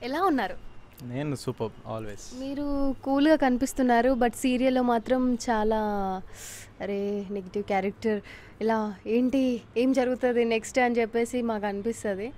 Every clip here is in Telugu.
ఎలా ఉన్నారు నేను సూపర్ ఆల్వేస్ మీరు కూల్గా కనిపిస్తున్నారు బట్ సీరియల్లో మాత్రం చాలా అరే నెగిటివ్ క్యారెక్టర్ ఇలా ఏంటి ఏం జరుగుతుంది నెక్స్ట్ అని చెప్పేసి మాకు అనిపిస్తుంది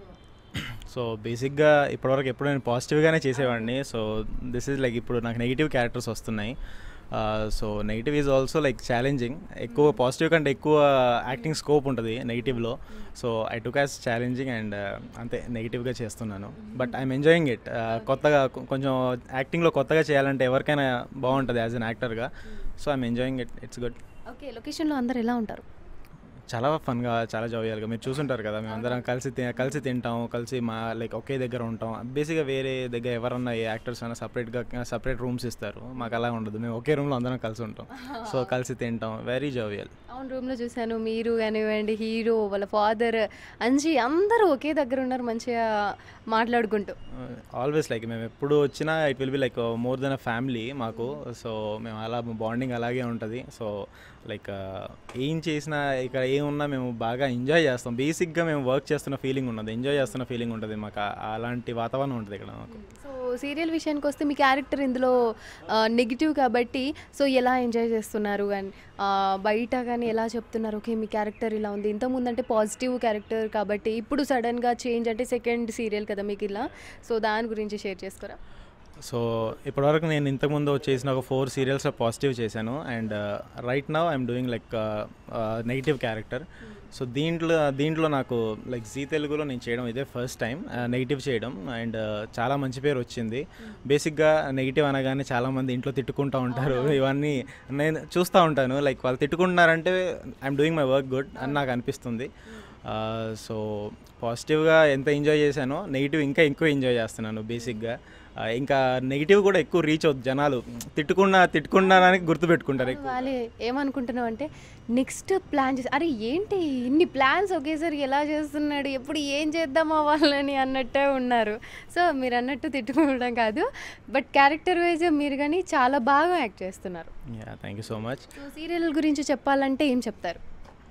సో బేసిక్గా ఇప్పటివరకు ఎప్పుడు నేను పాజిటివ్గానే చేసేవాడిని సో దిస్ ఈజ్ లైక్ ఇప్పుడు నాకు నెగిటివ్ క్యారెక్టర్స్ వస్తున్నాయి so negative is also like challenging ఎక్కువ పాజిటివ్ కంటే ఎక్కువ యాక్టింగ్ స్కోప్ ఉంటుంది నెగిటివ్లో so I took as challenging and అంతే నెగిటివ్గా చేస్తున్నాను బట్ ఐఎమ్ ఎంజాయింగ్ ఇట్ కొత్తగా కొ- కొంచెం యాక్టింగ్లో కొత్తగా చేయాలంటే ఎవరికైనా బాగుంటుంది యాజ్ అన్ యాక్టర్గా so I'm enjoying it it's good okay లొకేషన్లో అందరు ఎలా ఉంటారు చాలా ఫన్గా చాలా జావియల్గా మీరు చూసుంటారు కదా మేము అందరం కలిసి తి- కలిసి తింటాం కలిసి మా లైక్ ఒకే దగ్గర ఉంటాం బేసిక్గా వేరే దగ్గర ఎవరన్నా ఏ యాక్టర్స్ అయినా సపరేట్గా సపరేట్ రూమ్స్ ఇస్తారు మాకు అలా ఉండదు మేము ఒకే రూమ్లో అందరం కలిసి ఉంటాం సో కలిసి తింటాం వెరీ జావియల్ అవును రూమ్లో చూశాను మీరు కానివ్వండి హీరో వాళ్ళ ఫాదర్ అంజీ అందరూ ఒకే దగ్గర ఉన్నారు మంచిగా మాట్లాడుకుంటూ ఆల్వేస్ లైక్ మేము ఎప్పుడు వచ్చినా it will be like more than a family మాకు సో మేము అలా బాండింగ్ అలాగే ఉంటుంది సో లైక్ ఏం చేసినా ఇక్కడ ఏమున్నా మేము బాగా ఎంజాయ్ చేస్తాం బేసిక్గా మేము వర్క్ చేస్తున్న ఫీలింగ్ ఉన్నది ఎంజాయ్ చేస్తున్న ఫీలింగ్ ఉంటుంది మాకు ఆ- అలాంటి వాతావరణం ఉంటుంది ఇక్కడ మాకు సో సీరియల్ విషయానికి వస్తే మీ క్యారెక్టర్ ఇందులో నెగిటివ్ కాబట్టి సో ఎలా ఎంజాయ్ చేస్తున్నారు అండ్ బయట కానీ ఎలా చెప్తున్నారు ఓకే మీ క్యారెక్టర్ ఇలా ఉంది ఇంతకుముందు అంటే పాజిటివ్ క్యారెక్టర్ కాబట్టి ఇప్పుడు సడన్గా చేంజ్ అంటే సెకండ్ సీరియల్ కదా మీకు ఇలా సో దాని గురించి షేర్ చేసుకోరా సో ఇప్పటివరకు నేను ఇంతకుముందు చేసిన ఒక ఫోర్ సీరియల్స్లో పాజిటివ్ చేశాను and right now I'm doing like negative character so దీంట్లో దీంట్లో నాకు లైక్ జీ తెలుగులో నేను చేయడం ఇదే ఫస్ట్ టైం నెగిటివ్ చేయడం అండ్ చాలా మంచి పేరు వచ్చింది బేసిక్గా నెగిటివ్ అనగానే చాలామంది ఇంట్లో తిట్టుకుంటూ ఉంటారు ఇవన్నీ నేను చూస్తూ ఉంటాను లైక్ వాళ్ళు తిట్టుకుంటున్నారంటే I'm doing my work good అని నాకు అనిపిస్తుంది సో పాజిటివ్గా ఎంత ఎంజాయ్ చేశానో నెగిటివ్ ఇంకా ఎక్కువ ఎంజాయ్ చేస్తున్నాను బేసిక్గా ఆ, ఇంకా నెగిటివ్ కూడా ఎక్కువ రీచ్ అవుతుంది జనాలు తిట్టుకున్నా తిట్టుకున్నారని గుర్తుపెట్టుకుంటారు ఎక్కువ వాళ్ళు ఏమనుకుంటున్నావు అంటే నెక్స్ట్ ప్లాన్ చేసి అరే ఏంటి ఇన్ని ప్లాన్స్ ఒకేసారి ఎలా చేస్తున్నాడు ఎప్పుడు ఏం చేద్దామా వాళ్ళని అన్నట్టే ఉన్నారు సో మీరు అన్నట్టు తిట్టుకోవడం కాదు బట్ క్యారెక్టర్ వైజ్ మీరు కానీ చాలా బాగా యాక్ట్ చేస్తున్నారు yeah thank you so much so serial గురించి చెప్పాలంటే ఏం చెప్తారు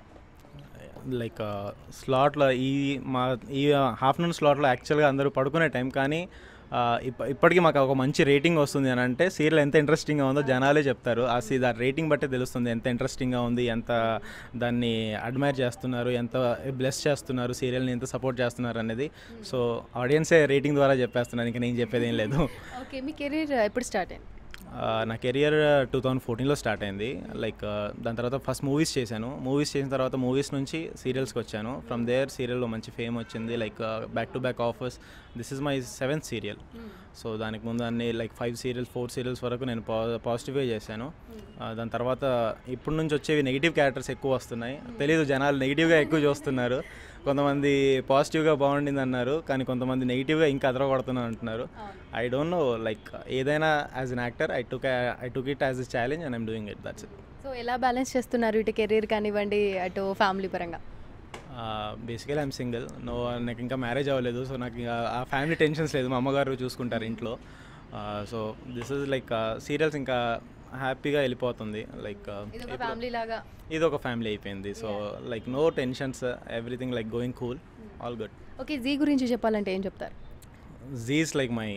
లైక్ స్లాట్లో ఈ మా ఈ హాఫ్టర్నూన్ స్లాట్లో యాక్చువల్గా అందరూ పడుకునే టైం కానీ ఆ, ఇప్ప ఇప్పటికీ మాకు ఒక మంచి రేటింగ్ వస్తుంది అని అంటే సీరియల్ ఎంత ఇంట్రెస్టింగ్గా ఉందో జనాలే చెప్తారు ఆ సీ ఆ రేటింగ్ బట్టే తెలుస్తుంది ఎంత ఇంట్రెస్టింగ్గా ఉంది ఎంత దాన్ని అడ్మైర్ చేస్తున్నారు ఎంత బ్లెస్ చేస్తున్నారు సీరియల్ని ఎంత సపోర్ట్ చేస్తున్నారు అనేది సో ఆడియన్సే రేటింగ్ ద్వారా చెప్పేస్తున్నారు ఇంకా నేను చెప్పేది ఏం లేదు ఓకే మీ కెరీర్ ఎప్పుడు స్టార్ట్ అయింది ఆ, నా కెరియర్ టూ థౌజండ్ ఫోర్టీన్లో స్టార్ట్ అయింది లైక్ దాని తర్వాత ఫస్ట్ మూవీస్ చేశాను మూవీస్ చేసిన తర్వాత మూవీస్ నుంచి సీరియల్స్కి వచ్చాను ఫ్రమ్ దేర్ సీరియల్లో మంచి ఫేమ్ వచ్చింది like back to back offers this is my seventh serial so దానికి ముందు అన్ని like five serials four serials వరకు నేను పా పాజిటివ్గా చేశాను ఆ, దాని తర్వాత ఇప్పటి నుంచి వచ్చేవి నెగిటివ్ క్యారెక్టర్స్ ఎక్కువ వస్తున్నాయి తెలియదు జనాలు నెగిటివ్గా ఎక్కువ చూస్తున్నారు కొంతమంది పాజిటివ్గా బాగుండింది అన్నారు కానీ కొంతమంది నెగిటివ్గా ఇంకా అదరగొడుతున్నా అంటున్నారు ఐ డోంట్ నో లైక్ ఏదైనా as an actor I took I took it as a challenge and I'm doing it that's it so ఎలా బ్యాలెన్స్ చేస్తున్నారు ఇటు కెరీర్ కానివ్వండి అటు ఫ్యామిలీ పరంగా బేసికలీ ఐమ్ సింగిల్ నో నాకు ఇంకా మ్యారేజ్ అవ్వలేదు సో నాకు ఇంకా ఆ ఫ్యామిలీ టెన్షన్స్ లేదు మా అమ్మగారు చూసుకుంటారు ఇంట్లో so this is like serials ఇంకా హ్యాపీగా వెళ్ళిపోతుంది లైక్ ఇది ఒక ఫ్యామిలీ లాగా ఇది ఒక ఫ్యామిలీ అయిపోయింది so like no tensions everything like going cool all good okay Zee గురించి చెప్పాలంటే ఏం చెప్తారు జీస్ లైక్ మై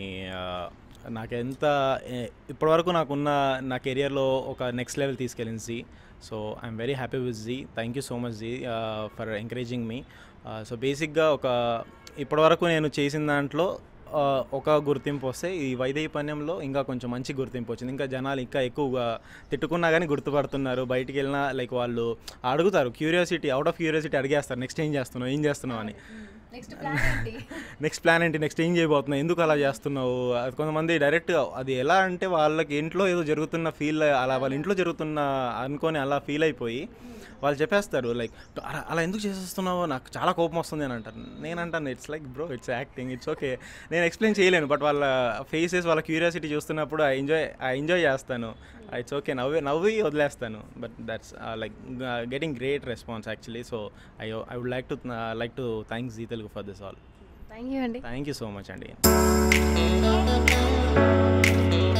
నాకు ఎంత ఇప్పటివరకు నాకున్న నా కెరియర్లో ఒక నెక్స్ట్ లెవెల్ తీసుకెళ్ళింది Zee so I'm very happy with Zee thank you so much Zee for encouraging మీ సో బేసిక్గా ఒక ఇప్పటివరకు నేను చేసిన దాంట్లో ఆ, ఒక గుర్తింపు వస్తే ఈ వైదేహీపన్యంలో ఇంకా కొంచెం మంచి గుర్తింపు వచ్చింది ఇంకా జనాలు ఇంకా ఎక్కువగా తిట్టుకున్నా కానీ గుర్తుపడుతున్నారు బయటికి వెళ్ళినా లైక్ వాళ్ళు అడుగుతారు క్యూరియాసిటీ అవుట్ ఆఫ్ క్యూరియాసిటీ అడిగేస్తారు నెక్స్ట్ ఏం చేస్తున్నావు ఏం చేస్తున్నావు అని నెక్స్ట్ ప్లాన్ ఏంటి నెక్స్ట్ ప్లాన్ ఏంటి నెక్స్ట్ ఏం చేయబోతున్నావు ఎందుకు అలా చేస్తున్నావు అది కొంతమంది డైరెక్ట్ అది ఎలా అంటే వాళ్ళకి ఇంట్లో ఏదో జరుగుతున్న ఫీల్ అలా వాళ్ళ ఇంట్లో జరుగుతున్న అనుకొని అలా ఫీల్ అయిపోయి వాళ్ళు చెప్పేస్తారు లైక్ అలా అలా ఎందుకు చేసేస్తున్నావు నాకు చాలా కోపం వస్తుంది అని అంటారు నేను అంటాను it's like bro it's acting it's okay నేను ఎక్స్ప్లెయిన్ చేయలేను బట్ వాళ్ళ ఫేసెస్ వాళ్ళ క్యూరియాసిటీ చూస్తున్నప్పుడు ఐ ఎంజాయ్ ఐ ఎంజాయ్ చేస్తాను ఇట్స్ ఓకే నవ్వి నవ్వి వదిలేస్తాను but that's like getting great response actually so I I would like to like to thanks Zee Telugu for this all thank you అండి థ్యాంక్ యూ సో మచ్ అండి